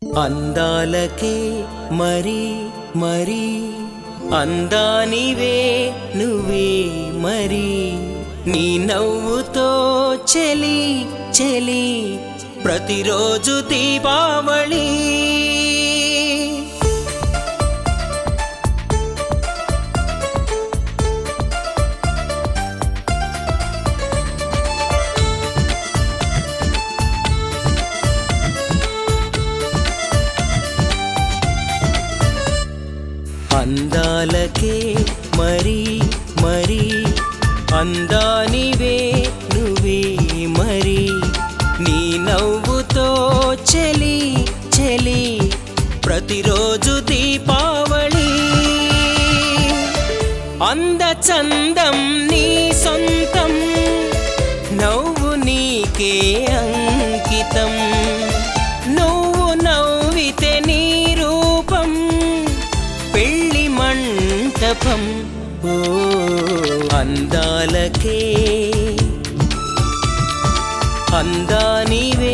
అందాలకే మరి మరి అందానివే నువ్వే మరి నీ నవ్వుతో చెలి చెలి ప్రతిరోజు దీపావళి అందాలకే మరి మరి అందానివే నువ్వే మరి నీ నవ్వుతో చెలి చెలి ప్రతిరోజు దీపావళి అంద చందం నీ సొంతం నవ్వు నీకే అంకితం నువ్వు నవ్వితే నీ రూపం పెళ్లి మంటపం ఓ అందాలకే అందానివే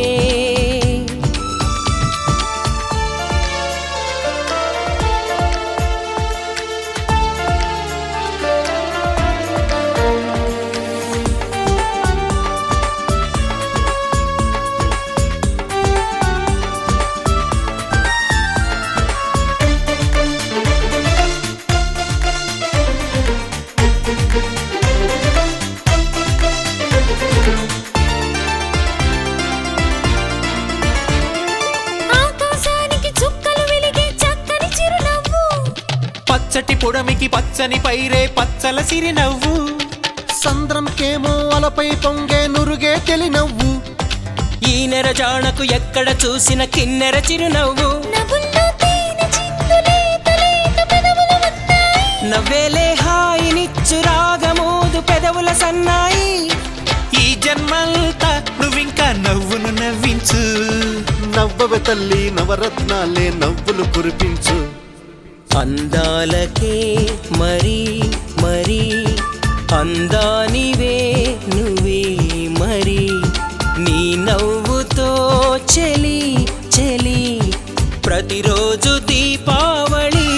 ఆకాశానికి చుక్కలు వెలిగే చక్కని చిరునవ్వు పచ్చటి పొడమికి పచ్చని పైరే పచ్చల సిరినవ్వు సంద్రంకేమో అలపై పొంగే నురుగే తెలినవ్వు ఈ నెరజాణకు ఎక్కడ చూసిన కిన్నెర చిరునవ్వు నవ్వుల్లో తేనె చిందులేత లేత పెదవులు ఉన్నాయి నవ్వేలే హాయినిచ్చు రాగమోదు పెదవుల సన్నాయి ఈ జన్మంతా నువ్వింకా నవ్వును నవ్వించు నవ్వవే తల్లి నవరత్నాలే నవ్వులు కురిపించు అందాలకే మరి మరి అందానివే నువ్వే మరి నీ నవ్వుతో చెలి చెలి ప్రతిరోజు దీపావళి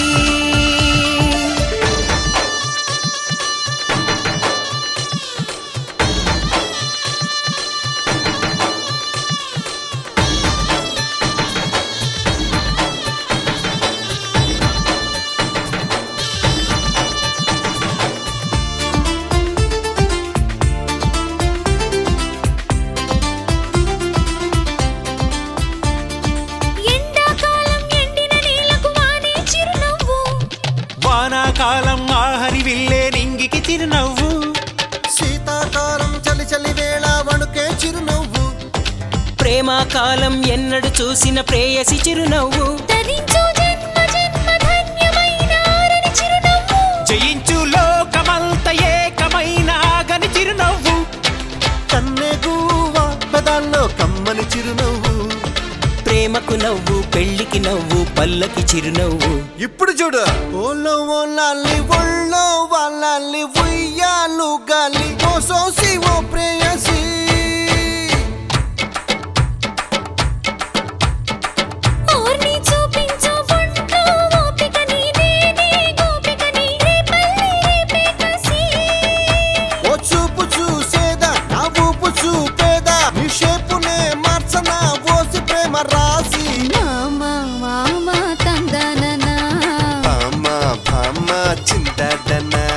ఎండాకాలం ఎండిన నేలకు వానే చిరునవ్వు వానాకాలం ఆహరి విల్లే నింగికి చిరునవ్వు శీతాకాలం చలి చలి వేళ వణుకే చిరునవ్వు ప్రేమాకాలం ఎన్నడు చూసిన ప్రేయసి చిరునవ్వు ధరించు జన్మ జన్మ ధన్యమైన ఆరని చిరునవ్వు జయించు లోకమంత ఏకమైన ఆగని చిరునవ్వు కన్నె గువ్వ పెదాల్లో కమ్మని చిరునవ్వు ప్రేమకు నవ్వు పెళ్లికి నవ్వు పల్లకి చిరునవ్వు ఇప్పుడు చూడు ఓలో ఓలాలి ఒళ్ళో వాళ్ళాలి ఉయ్యాలు గాలి ఓ సోసి ఓ ప్రేయసి ఓర్ని చూపించు ఒంట్లో ఓపిక నీదేనే గోపిక నీదే పల్లి రేపే కసి ఓ చూపు చూసేదా నా ఊపు చూపేదా నీ షేపునే మార్చనా ఓసి ప్రేమ రాసి మామ మామ తందననా భామ భామ చింతదనా